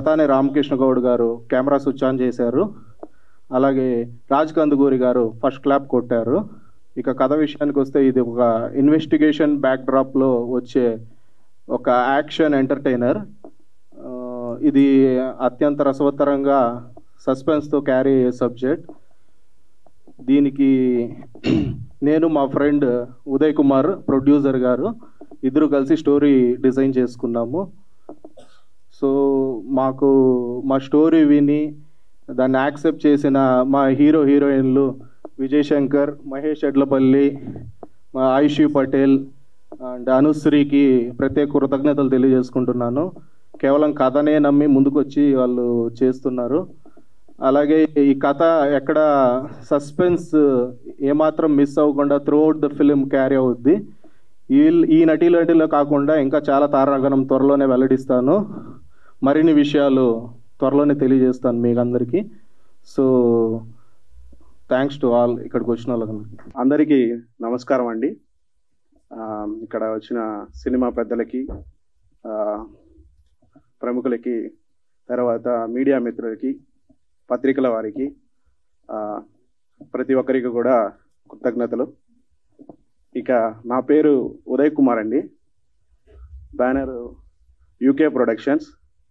పటాని రామకృష్ణ గౌడ్ గారు camera switch on చేశారు అలాగే రాజ్ కందుగూరి గారు ఫస్ట్ క్లాప్ కొట్టారు ఇక కథ విషయానికి వస్తే ఇది ఒక ఇన్వెస్టిగేషన్ బ్యాక్డ్రాప్లో వచ్చే ఒక యాక్షన్ ఎంటర్టైనర్ ఆ, ఇది అత్యంత రసవత్తరంగా సస్పెన్స్తో క్యారీ అయ్యే సబ్జెక్ట్ దీనికి నేను మా ఫ్రెండ్ ఉదయ్ కుమార్ ప్రొడ్యూసర్ గారు ఇద్దరు కలిసి స్టోరీ డిజైన్ చేసుకున్నాము సో మాకు మా స్టోరీ విని దాన్ని యాక్సెప్ట్ చేసిన మా హీరో హీరోయిన్లు విజయ్ శంకర్ మహేష్ ఎడ్లపల్లి మా ఆయుషి పటేల్ అండ్ అనుశ్రీకి ప్రత్యేక కృతజ్ఞతలు తెలియజేసుకుంటున్నాను కేవలం కథనే నమ్మి ముందుకొచ్చి వాళ్ళు చేస్తున్నారు అలాగే ఈ కథ ఎక్కడ సస్పెన్స్ ఏమాత్రం మిస్ అవ్వకుండా త్రూఅవుట్ ద ఫిలిం క్యారీ అవుద్ది ఈ ఈ నటీ నటిలో కాకుండా ఇంకా చాలా తారాగణం త్వరలోనే వెల్లడిస్తాను మరిన్ని విషయాలు త్వరలోనే తెలియజేస్తాను మీకు అందరికీ సో థ్యాంక్స్ టు ఆల్ ఇక్కడికి వచ్చిన వాళ్ళందరికీ అందరికీ నమస్కారం అండి ఆ, ఇక్కడ వచ్చిన సినిమా పెద్దలకి ఆ, ప్రముఖులకి తర్వాత మీడియా మిత్రులకి పత్రికల వారికి ఆ, ప్రతి ఒక్కరికి కూడా కృతజ్ఞతలు ఇక నా పేరు ఉదయ్ కుమార్ అండి బ్యానర్ యూకే ప్రొడక్షన్స్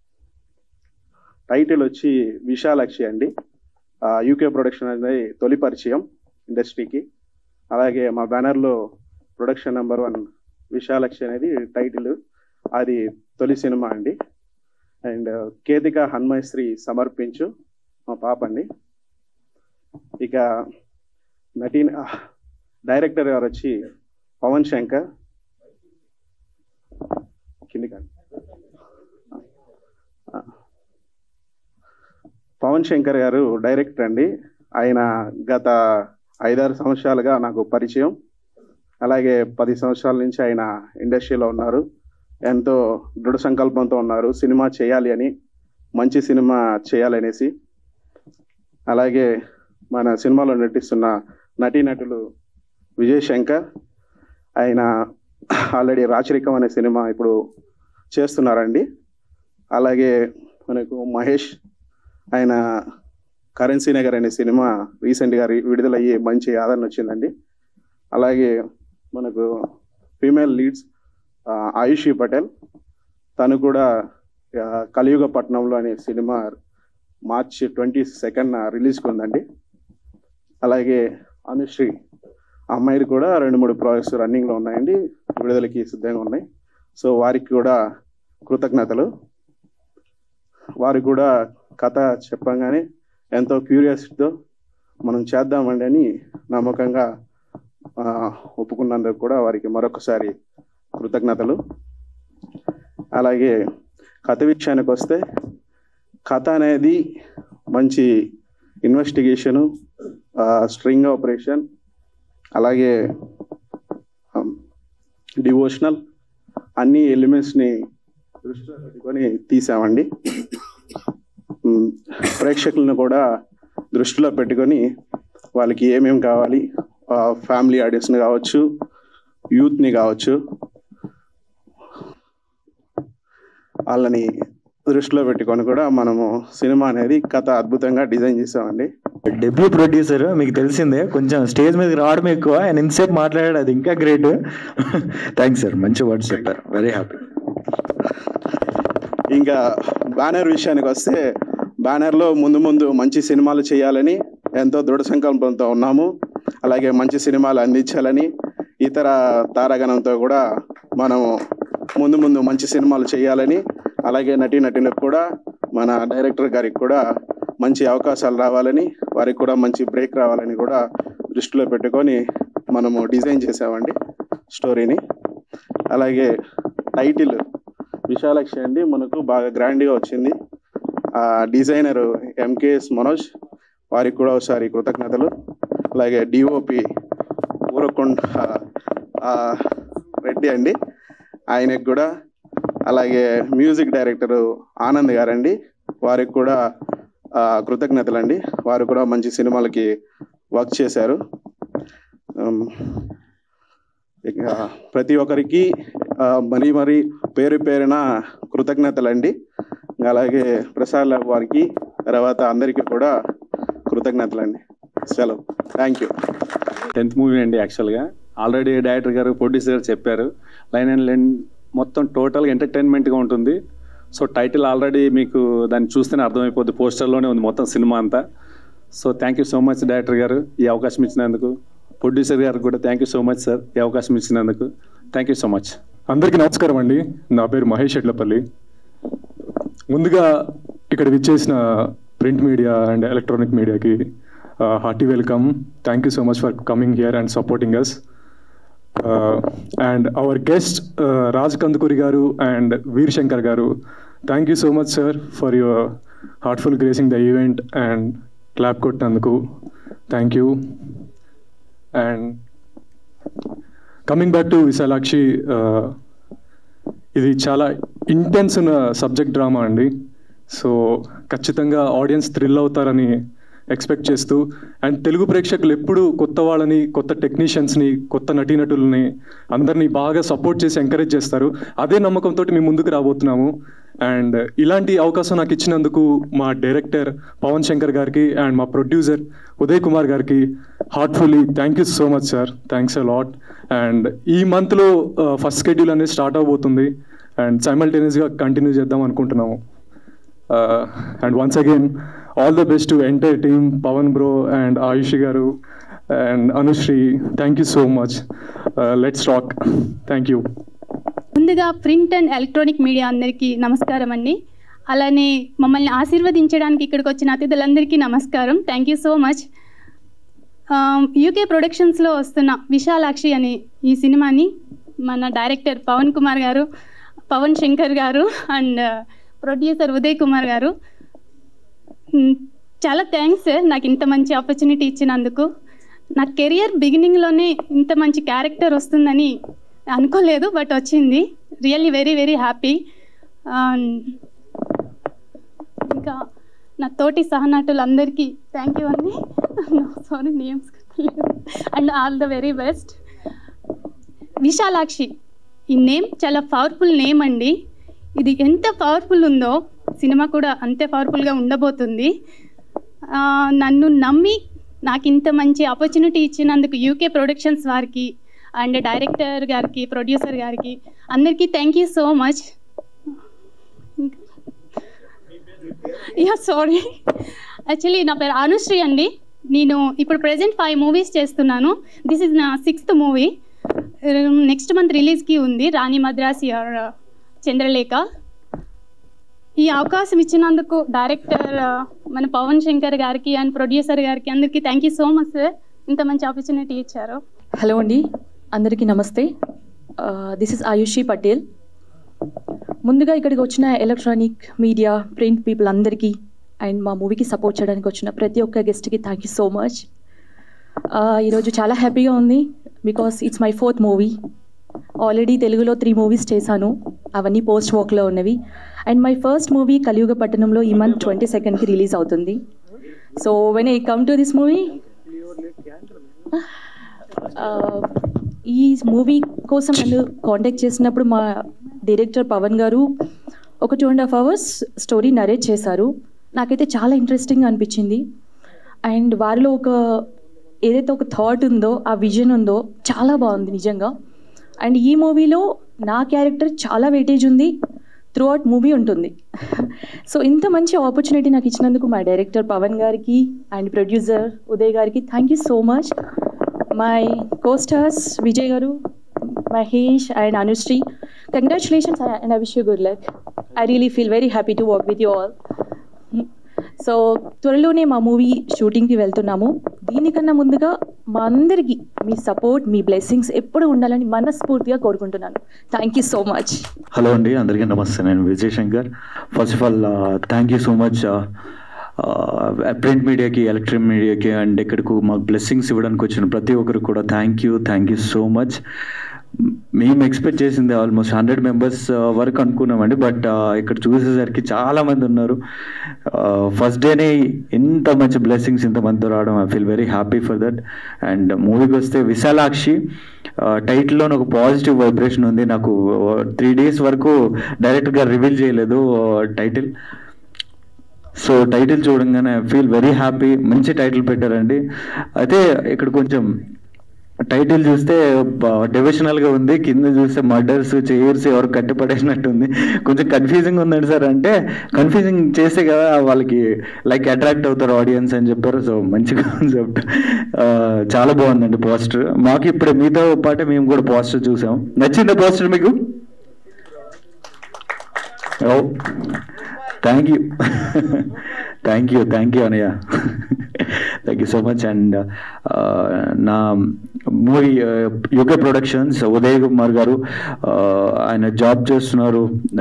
టైటిల్ వచ్చి విశాలక్షి అండి యూకే ప్రొడక్షన్ అనేది తొలి పరిచయం ఇండస్ట్రీకి అలాగే మా బ్యానర్లో ప్రొడక్షన్ నెంబర్ వన్ విశాలక్షి అనేది టైటిల్ అది తొలి సినిమా అండి అండ్ కేతిక హన్మయశ్రీ సమర్పించు మా పాప అండి ఇక నటీ డైరెక్టర్ గారు వచ్చి పవన్ శంకర్ కింది కాదు పవన్ శంకర్ గారు డైరెక్టర్ అండి ఆయన గత ఐదారు సంవత్సరాలుగా నాకు పరిచయం అలాగే పది సంవత్సరాల నుంచి ఆయన ఇండస్ట్రీలో ఉన్నారు ఎంతో దృఢ సంకల్పంతో ఉన్నారు సినిమా చేయాలి అని మంచి సినిమా చేయాలనేసి అలాగే మన సినిమాలో నటిస్తున్న నటీనటులు విజయ్ శంకర్ ఆయన ఆల్రెడీ రాచరికం అనే సినిమా ఇప్పుడు చేస్తున్నారండి అలాగే మనకు మహేష్ ఆయన కరెన్సీ నగర్ అనే సినిమా రీసెంట్గా రి- విడుదలయ్యి మంచి ఆదరణ వచ్చిందండి అలాగే మనకు ఫీమేల్ లీడ్స్ ఆ, ఆయుషి పటేల్ తను కూడా ఆ, కలియుగ పట్నంలో అనే సినిమా మార్చ్ ట్వంటీ సెకండ్ రిలీజ్కి ఉందండి అలాగే అనుశ్రీ ఆ అమ్మాయిది కూడా రెండు మూడు ప్రాజెక్ట్స్ రన్నింగ్లో ఉన్నాయండి విడుదలకి సిద్ధంగా ఉన్నాయి సో వారికి కూడా కృతజ్ఞతలు వారు కూడా కథ చెప్పంగానే ఎంతో క్యూరియాసిటీతో మనం చేద్దామండి అని నమ్మకంగా ఆ, ఒప్పుకున్నందుకు కూడా వారికి మరొకసారి కృతజ్ఞతలు అలాగే కథ విషయానికి వస్తే కథ అనేది మంచి ఇన్వెస్టిగేషను స్ట్రింగ్ ఆపరేషన్ అలాగే డివోషనల్ అన్ని ఎలిమెంట్స్ని దృష్టిలో పెట్టుకొని తీసామండి ఉమ్, ప్రేక్షకులను కూడా దృష్టిలో పెట్టుకొని వాళ్ళకి ఏమేమి కావాలి ఫ్యామిలీ ఆడియన్స్ని కావచ్చు యూత్ని కావచ్చు వాళ్ళని దృష్టిలో పెట్టుకొని కూడా మనము సినిమా అనేది కథ అద్భుతంగా డిజైన్ చేసామండి డెబ్యూ ప్రొడ్యూసర్ మీకు తెలిసిందే కొంచెం స్టేజ్ మీదకి రావడం ఎక్కువ ఆయన ఇంతసేపు మాట్లాడాడు అది ఇంకా గ్రేట్ థ్యాంక్స్ సార్ మంచి వర్డ్స్ చెప్పారు వెరీ హ్యాపీ ఇంకా బ్యానర్ విషయానికి వస్తే బ్యానర్లో ముందు ముందు మంచి సినిమాలు చేయాలని ఎంతో దృఢ సంకల్పంతో ఉన్నాము అలాగే మంచి సినిమాలు అందించాలని ఇతర తారాగణంతో కూడా మనము ముందు ముందు మంచి సినిమాలు చేయాలని అలాగే నటీనటులకు కూడా మన డైరెక్టర్ గారికి కూడా మంచి అవకాశాలు రావాలని వారికి కూడా మంచి బ్రేక్ రావాలని కూడా దృష్టిలో పెట్టుకొని మనము డిజైన్ చేసామండి స్టోరీని అలాగే టైటిల్ విశాలక్షి అండి మనకు బాగా గ్రాండ్గా వచ్చింది ఆ డిజైనర్ ఎంకేఎస్ మనోజ్ వారికి కూడా ఒకసారి కృతజ్ఞతలు అలాగే డిఓపి ఊరకొండ ఆ, రెడ్డి అండి ఆయనకు కూడా అలాగే మ్యూజిక్ డైరెక్టర్ ఆనంద్ గారండి వారికి కూడా ఆ, కృతజ్ఞతలు అండి వారు కూడా మంచి సినిమాలకి వర్క్ చేశారు ఉమ్, ఇక ప్రతి ఒక్కరికి ఆ, మరీ మరీ పేరు పేరున కృతజ్ఞతలు అండి అలాగే ప్రసాద్ ల్యాబ్ వారికి తర్వాత అందరికీ కూడా కృతజ్ఞతలండి సెలవు థ్యాంక్ యూ టెన్త్ మూవీ అండి యాక్చువల్గా ఆల్రెడీ డైరెక్టర్ గారు ప్రొడ్యూసర్ గారు చెప్పారు లైన్ అండ్ లైన్ మొత్తం టోటల్గా ఎంటర్టైన్మెంట్గా ఉంటుంది సో టైటిల్ ఆల్రెడీ మీకు దాన్ని చూస్తేనే అర్థమైపోద్ది పోస్టర్లోనే ఉంది మొత్తం సినిమా అంతా so thank you so much director గారు ఈ అవకాశం ఇచ్చినందుకు ప్రొడ్యూసర్ గారికి కూడా thank you so much sir ఈ అవకాశం ఇచ్చినందుకు థ్యాంక్ యూ సో మచ్ అందరికీ నమస్కారం అండి నా పేరు మహేష్ ఎడ్లపల్లి ముందుగా ఇక్కడ విచ్చేసిన ప్రింట్ మీడియా అండ్ ఎలక్ట్రానిక్ మీడియాకి hearty welcome thank you so much for coming here and supporting us and our guest Raj Kandukuri garu and Veer Shankar garu thank you so much sir for your heartful gracing the event and clap కొట్టినందుకు thank you and coming back to Vishalakshi ఇది చాలా intense ఉన్న subject drama అండి so ఖచ్చితంగా audience thrill అవుతారని expect చేస్తూ and Telugu ప్రేక్షకులు ఎప్పుడు కొత్త వాళ్ళని కొత్త టెక్నీషియన్స్ని కొత్త నటీనటుల్ని అందరినీ బాగా సపోర్ట్ చేసి ఎంకరేజ్ చేస్తారు అదే నమ్మకంతో మేము ముందుకు రాబోతున్నాము అండ్ ఇలాంటి అవకాశం నాకు ఇచ్చినందుకు మా డైరెక్టర్ పవన్ శంకర్ గారికి అండ్ మా ప్రొడ్యూసర్ ఉదయ్ కుమార్ గారికి heartfully thank you so much sir thanks a lot and ఈ మంత్లో ఫస్ట్ షెడ్యూల్ అనేది స్టార్ట్ అవబోతుంది అండ్ సైమల్టేనియస్గా కంటిన్యూ చేద్దాం అనుకుంటున్నాము and once again all the best to entire team Pavan bro and Ayush garu and Anushree thank you so much let's rock thank you ముందుగా print and electronic media అందరికీ నమస్కారం అండి అలానే మమ్మల్ని ఆశీర్వదించడానికి ఇక్కడికి వచ్చిన అతిథులందరికీ నమస్కారం thank you so much UK ప్రొడక్షన్స్లో వస్తున్న విశాలాక్షి అనే ఈ సినిమాని మన డైరెక్టర్ పవన్ కుమార్ గారు పవన్ శంకర్ గారు అండ్ ప్రొడ్యూసర్ ఉదయ్ కుమార్ గారు మ్, చాలా థ్యాంక్స్ సార్ నాకు ఇంత మంచి ఆపర్చునిటీ ఇచ్చినందుకు నా కెరియర్ బిగినింగ్లోనే ఇంత మంచి క్యారెక్టర్ వస్తుందని అనుకోలేదు బట్ వచ్చింది రియల్లీ వెరీ వెరీ హ్యాపీ ఇంకా నా తోటి సహనటులందరికీ థ్యాంక్ యూ అండి sorry names and all the very best Vishalakshi ఈ నేమ్ చాలా పవర్ఫుల్ నేమ్ అండి ఇది ఎంత పవర్ఫుల్ ఉందో సినిమా కూడా అంతే పవర్ఫుల్గా ఉండబోతుంది ఆ, నన్ను నమ్మి నాకు ఇంత మంచి ఆపర్చునిటీ ఇచ్చినందుకు యూకే ప్రొడక్షన్స్ వారికి అండ్ డైరెక్టర్ గారికి ప్రొడ్యూసర్ గారికి అందరికీ thank you so much ya sorry actually నా పేరు అనుశ్రీ అండి నేను ఇప్పుడు ప్రజెంట్ ఫైవ్ మూవీస్ చేస్తున్నాను దిస్ ఇస్ నా సిక్స్త్ మూవీ నెక్స్ట్ మంత్ రిలీజ్కి ఉంది రాణి మద్రాసి ఆర్ చంద్రలేఖ ఈ అవకాశం ఇచ్చినందుకు డైరెక్టర్ మన పవన్ శంకర్ గారికి అండ్ ప్రొడ్యూసర్ గారికి అందరికీ thank you so much sir ఇంత మంచి ఆపర్చునిటీ ఇచ్చారు హలో అండి అందరికీ నమస్తే దిస్ ఇస్ ఆయుషి పటేల్ ముందుగా ఇక్కడికి వచ్చిన ఎలక్ట్రానిక్ మీడియా ప్రింట్ పీపుల్ అందరికీ అండ్ మా మూవీకి సపోర్ట్ చేయడానికి వచ్చిన ప్రతి ఒక్క గెస్ట్కి థ్యాంక్ యూ సో మచ్ ఈరోజు చాలా హ్యాపీగా ఉంది because it's my fourth movie already తెలుగులో త్రీ మూవీస్ చేశాను అవన్నీ పోస్ట్ వర్క్లో ఉన్నవి and my first movie Kaliyuga పట్టణంలో ఈ మంత్ ట్వంటీ సెకండ్కి రిలీజ్ అవుతుంది so when I come to this movie ఈ మూవీ కోసం నన్ను కాంటాక్ట్ చేసినప్పుడు మా డైరెక్టర్ పవన్ గారు ఒక two and half hours story narrate చేశారు నాకైతే చాలా ఇంట్రెస్టింగ్ అనిపించింది అండ్ వారిలో ఒక ఏదైతే ఒక థాట్ ఉందో ఆ విజన్ ఉందో చాలా బాగుంది నిజంగా అండ్ ఈ మూవీలో నా క్యారెక్టర్ చాలా వెయిటేజ్ ఉంది త్రూ అవుట్ మూవీ ఉంటుంది సో ఇంత మంచి ఆపర్చునిటీ నాకు ఇచ్చినందుకు మా డైరెక్టర్ పవన్ గారికి అండ్ ప్రొడ్యూసర్ ఉదయ్ గారికి thank you so much my costars Vijay garu Mahesh and Anushree congratulations and I wish you good luck I really feel very happy to work with you all so త్వరలోనే మా మూవీ షూటింగ్కి వెళ్తున్నాము దీనికన్నా ముందుగా మా అందరికీ మీ సపోర్ట్ మీ బ్లెస్సింగ్స్ ఎప్పుడు ఉండాలని మనస్ఫూర్తిగా కోరుకుంటున్నాను thank you so much hello అండి అందరికీ నమస్తే నేను Vijay Shankar first of all thank you so much print మీడియాకి ఎలక్ట్రిక్ మీడియాకి అండ్ ఇక్కడికి మాకు బ్లెస్సింగ్స్ ఇవ్వడానికి వచ్చిన ప్రతి ఒక్కరికి కూడా thank you thank you so much మేము ఎక్స్పెక్ట్ చేసింది ఆల్మోస్ట్ హండ్రెడ్ మెంబర్స్ వరకు అనుకున్నామండి బట్ ఇక్కడ చూసేసరికి చాలా మంది ఉన్నారు ఫస్ట్ డేనే ఇంత మంచి బ్లెస్సింగ్స్ ఇంతమందితో రావడం I feel very happy for that and మూవీకి వస్తే విశాలాక్షి టైటిల్లో ఒక పాజిటివ్ వైబ్రేషన్ ఉంది నాకు త్రీ డేస్ వరకు డైరెక్ట్గా రివీల్ చేయలేదు టైటిల్ సో టైటిల్ చూడంగానే ఫీల్ వెరీ హ్యాపీ మంచి టైటిల్ పెట్టారండి అయితే ఇక్కడ కొంచెం టైటిల్ చూస్తే డివిజనల్ గా ఉంది కింద చూస్తే మర్డర్స్ చైర్స్ ఎవరు కట్టిపడేసినట్టు ఉంది కొంచెం కన్ఫ్యూజింగ్ ఉందండి సార్ అంటే కన్ఫ్యూజింగ్ చేస్తే కదా వాళ్ళకి లైక్ అట్రాక్ట్ అవుతారు ఆడియన్స్ అని చెప్పారు సో మంచి కాన్సెప్ట్ చాలా బాగుందండి పోస్టర్ మాకు ఇప్పుడు మీతో పాటే మేము కూడా పోస్టర్ చూసాం నచ్చిందా పోస్టర్ మీకు oh thank you thank you thank you అనయ్య thank you so much and నా movie Yuga productions Uday Kumar garu uh, ఆయన జాబ్ చేస్తున్నారు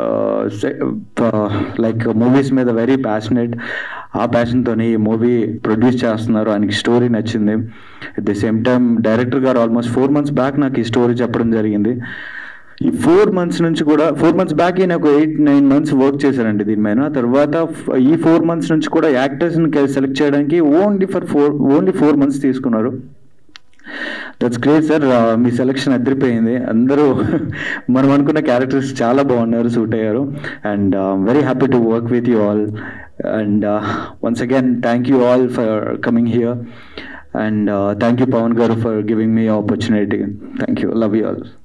లైక్ మూవీస్ మీద వెరీ ప్యాషనెట్ ఆ ప్యాషన్తోనే ఈ మూవీ ప్రొడ్యూస్ చేస్తున్నారు ఆయనకి స్టోరీ నచ్చింది at the same time director గారు ఆల్మోస్ట్ ఫోర్ మంత్స్ బ్యాక్ నాకు ఈ స్టోరీ చెప్పడం జరిగింది ఈ ఫోర్ మంత్స్ నుంచి కూడా ఫోర్ మంత్స్ బ్యాక్ ఈయన ఒక ఎయిట్ నైన్ మంత్స్ వర్క్ చేశారండి దీని మీద తర్వాత ఫ్- ఈ ఫోర్ మంత్స్ నుంచి కూడా యాక్టర్స్ని సెలెక్ట్ చేయడానికి only for four only four months తీసుకున్నారు దట్స్ గ్రేట్ సార్ మీ సెలెక్షన్ అదిరిపోయింది అందరూ మనం అనుకున్న క్యారెక్టర్స్ చాలా బాగున్నారు సూట్ అయ్యారు and very happy to work with you all and once again thank you all for coming here and thank you Pavan garu for giving me opportunity thank you love you all